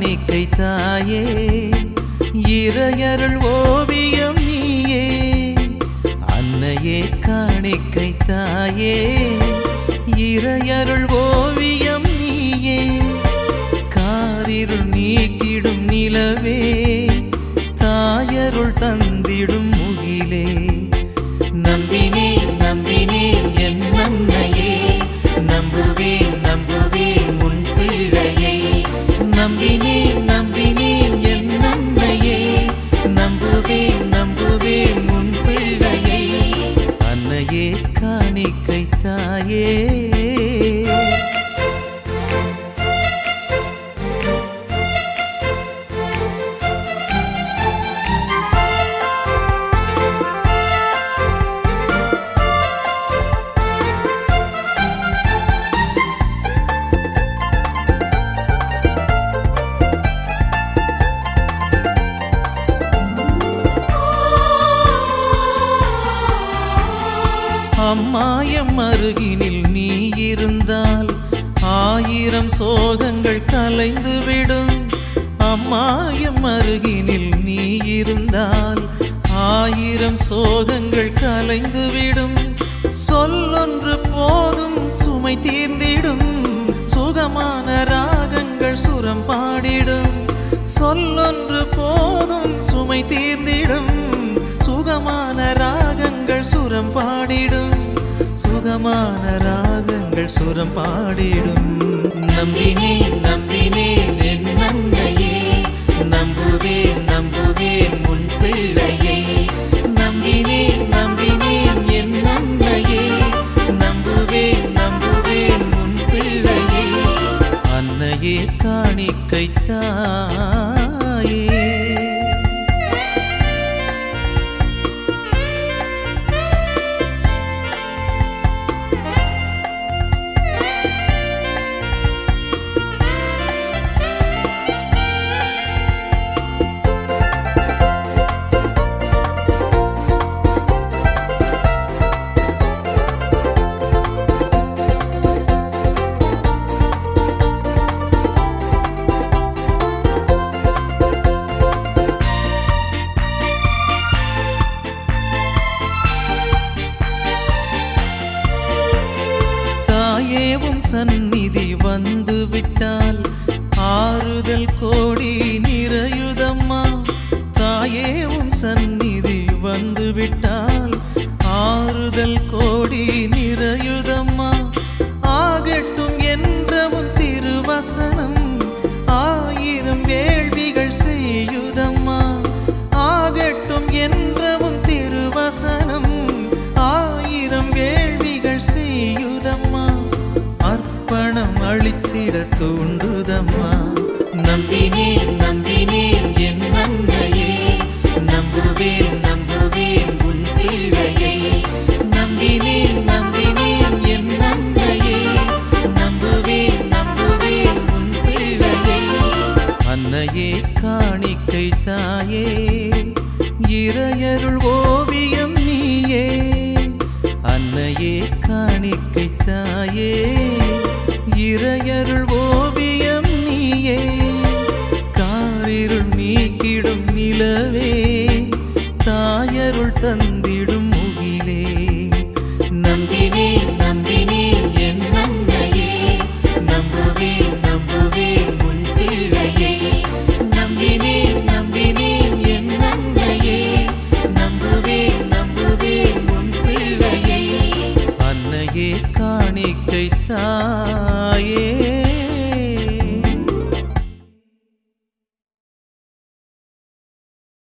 காணிக்கை தாயே இறையருள் ஓவியம் நீயே அன்னையே காணிக்கை தாயே இறையருள் ஓவியம் நீயே காரிருள் நீக்கிடும் நிலவே தாயருள் தந்திடும் முகிலே நம்பினேன் நம்பினேன் என் அன்னையே நம்புவேன் நம்புவேன் உன் பிள்ளையை நம்பினேன் நம்பினேன் என் அன்னையே நம்புவேன் நம்புவேன் உன் பிள்ளையை அன்னையே காணிக்கை தாயே அம்மாயம் அருகினில் நீ இருந்தால் ஆயிரம் சோகங்கள் கலைந்துவிடும் அம்மாயம் அருகினில் நீ இருந்தால் ஆயிரம் சோகங்கள் கலைந்துவிடும் சொல்லொன்று போதும் சுமை தீர்ந்திடும் சுகமான ராகங்கள் சுரம் பாடிடும் சொல்லொன்று போதும் சுமை தீர்ந்திடும் சுகமான ராகங்கள் சுரம் பாடிடும் சுகமான ராகங்கள் சுரம் பாடிடும் நம்பினேன் நம்பினேன் என் அன்னையே நம்புவேன் நம்புவேன் உன் பிள்ளையை நம்பினேன் நம்பினேன் என் அன்னையே நம்புவேன் நம்புவேன் உன் பிள்ளையை அன்னையே காணிக்கை தாயே தாயேவும் சந்நிதி வந்து விட்டால் ஆறுதல் கோடி நிறையுதம்மா தாயேவும் சந்நிதி வந்து விட்டால் ஆறுதல் கோடி நிறையுதம்மா ஆகட்டும் என்றவும் திருவசனம் ஆயிரம் வேள்விகள் செய்யுதம்மா ஆகட்டும் என்றவும் திருவசனம் ஆயிரம் வேள்விகள் செய்யுதம்மா அர்ப்பணம் அளித்திட தூண்டுதம்மா நம்பினேன் நம்பினேன் என் அன்னையே நம்புவேன் நம்புவேன் உன் பிள்ளையை நம்பினேன் நம்பினேன் என் அன்னையே நம்புவேன் நம்புவேன் உன் பிள்ளையை அன்னையே காணிக்கை தாயே இறையருள் ஓ